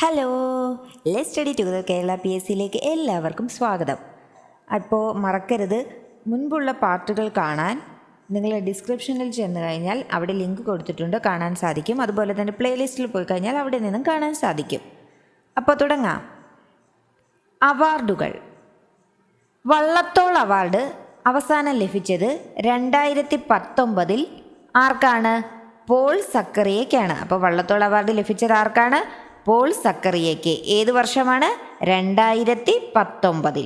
hello let study together Kerala P S സിയിലേക്ക് എല്ലാവർക്കും സ്വാഗതം അപ്പോൾ മറക്കരുത് മുൻപുള്ള പാർട്ടുകൾ കാണാൻ നിങ്ങൾ ഡിസ്ക്രിപ്ഷനിൽ ചെന്ന് കഴിഞ്ഞാൽ അവിടെ ലിങ്ക് കൊടുത്തിട്ടുണ്ട് കാണാൻ സാധിക്കും അതുപോലെ തന്നെ പ്ലേലിസ്റ്റിൽ പോയി കഴിഞ്ഞാൽ അവിടെ നിന്നും കാണാൻ സാധിക്കും അപ്പോൾ തുടങ്ങാം അവാർഡുകൾ വള്ളത്തോൾ അവാർഡ് അവസാനം ലഭിച്ചത് രണ്ടായിരത്തി പത്തൊമ്പതിൽ ആർക്കാണ് പോൾ സക്കറിയയ്ക്കാണ് അപ്പോൾ വള്ളത്തോൾ അവാർഡ് ലഭിച്ചത് ആർക്കാണ് പോൾ സക്കറിയയ്ക്ക് ഏത് വർഷമാണ് രണ്ടായിരത്തി പത്തൊമ്പതിൽ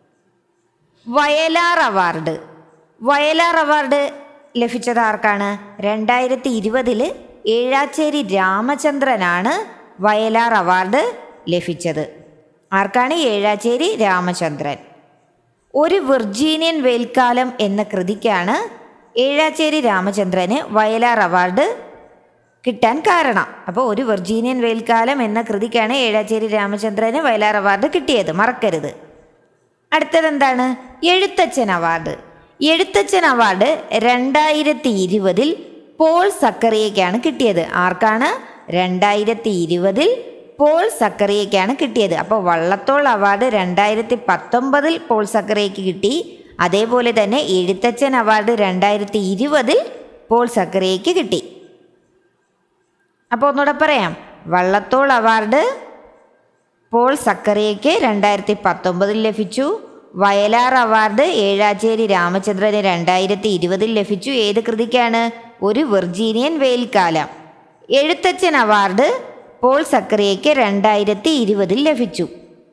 വയലാർ അവാർഡ് വയലാർ അവാർഡ് ലഭിച്ചത് ആർക്കാണ് രണ്ടായിരത്തി ഇരുപതിൽ ഏഴാച്ചേരി രാമചന്ദ്രനാണ് വയലാർ അവാർഡ് ലഭിച്ചത് ആർക്കാണ് ഏഴാച്ചേരി രാമചന്ദ്രൻ ഒരു വിർജീനിയൻ വേൽക്കാലം എന്ന കൃതിക്കാണ് ഏഴാച്ചേരി രാമചന്ദ്രന് വയലാർ അവാർഡ് കിട്ടാൻ കാരണം അപ്പോൾ ഒരു വിർജീനിയൻ വേൽക്കാലം എന്ന കൃതിക്കാണ് ഏഴാച്ചേരി രാമചന്ദ്രന് വയലാർ അവാർഡ് കിട്ടിയത് മറക്കരുത് അടുത്തത് എന്താണ് എഴുത്തച്ഛൻ അവാർഡ് എഴുത്തച്ഛൻ അവാർഡ് രണ്ടായിരത്തി ഇരുപതിൽ പോൾ സക്കറിയയ്ക്കാണ് കിട്ടിയത് ആർക്കാണ് രണ്ടായിരത്തി ഇരുപതിൽ പോൾ സക്കറിയയ്ക്കാണ് കിട്ടിയത് അപ്പോൾ വള്ളത്തോൾ അവാർഡ് രണ്ടായിരത്തി പത്തൊമ്പതിൽ പോൾ സക്കറിയയ്ക്ക് കിട്ടി അതേപോലെ തന്നെ എഴുത്തച്ഛൻ അവാർഡ് രണ്ടായിരത്തി ഇരുപതിൽ പോൾ സക്കറിയയ്ക്ക് കിട്ടി അപ്പോൾ ഒന്നുകൂടെ പറയാം വള്ളത്തോൾ അവാർഡ് പോൾ സക്കറിയയ്ക്ക് രണ്ടായിരത്തി പത്തൊമ്പതിൽ ലഭിച്ചു വയലാർ അവാർഡ് ഏഴാച്ചേരി രാമചന്ദ്രന് രണ്ടായിരത്തി ഇരുപതിൽ ലഭിച്ചു ഏത് കൃതിക്കാണ് ഒരു വിർജീനിയൻ വെയിൽക്കാലം എഴുത്തച്ഛൻ അവാർഡ് പോൾ സക്കറിയയ്ക്ക് രണ്ടായിരത്തി ഇരുപതിൽ ലഭിച്ചു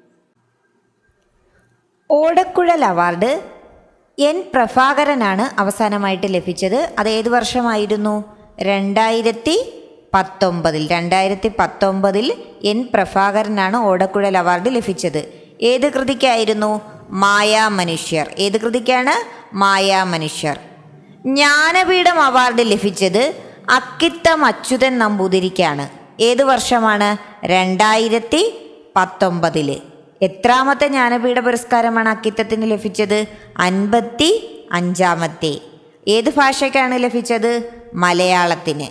ഓടക്കുഴൽ അവാർഡ് എൻ പ്രഭാകരനാണ് അവസാനമായിട്ട് ലഭിച്ചത് അത് ഏത് വർഷമായിരുന്നു രണ്ടായിരത്തി പത്തൊമ്പതിൽ രണ്ടായിരത്തി പത്തൊമ്പതിൽ എൻ പ്രഭാകരനാണ് ഓടക്കുഴൽ അവാർഡ് ലഭിച്ചത് ഏത് കൃതിക്കായിരുന്നു മായാ മനുഷ്യർ ഏത് കൃതിക്കാണ് മായാ മനുഷ്യർ ജ്ഞാനപീഠം അവാർഡ് ലഭിച്ചത് അക്കിത്തം അച്യുതൻ നമ്പൂതിരിക്കാണ് ഏത് വർഷമാണ് രണ്ടായിരത്തി പത്തൊമ്പതിൽ എത്രാമത്തെ ജ്ഞാനപീഠ പുരസ്കാരമാണ് അക്കിത്തത്തിന് ലഭിച്ചത് അൻപത്തി അഞ്ചാമത്തെ ഏത് ഭാഷയ്ക്കാണ് ലഭിച്ചത് മലയാളത്തിന്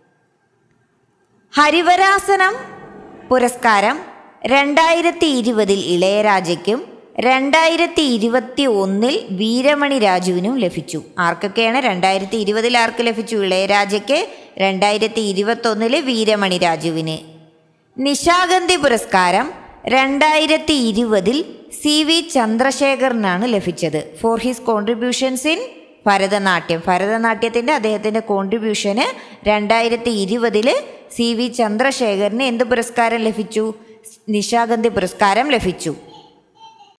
ഹരിവരാസനം പുരസ്കാരം രണ്ടായിരത്തി ഇരുപതിൽ ഇളയരാജയ്ക്കും രണ്ടായിരത്തി ഇരുപത്തി ഒന്നിൽ വീരമണി രാജുവിനും ലഭിച്ചു ആർക്കൊക്കെയാണ് രണ്ടായിരത്തി ഇരുപതിൽ ആർക്ക് ലഭിച്ചു ഇളയരാജയ്ക്ക് രണ്ടായിരത്തി ഇരുപത്തൊന്നില് വീരമണി രാജുവിന് നിശാഗന്ധി പുരസ്കാരം രണ്ടായിരത്തി ഇരുപതിൽ സി വി ചന്ദ്രശേഖറിനാണ് ലഭിച്ചത് for his contributions in Bharatanatyam ഭരതനാട്യത്തിൻ്റെ അദ്ദേഹത്തിൻ്റെ കോൺട്രിബ്യൂഷന് രണ്ടായിരത്തി ഇരുപതിൽ സി വി ചന്ദ്രശേഖറിന് എന്ത് പുരസ്കാരം ലഭിച്ചു നിശാഗന്ധി പുരസ്കാരം ലഭിച്ചു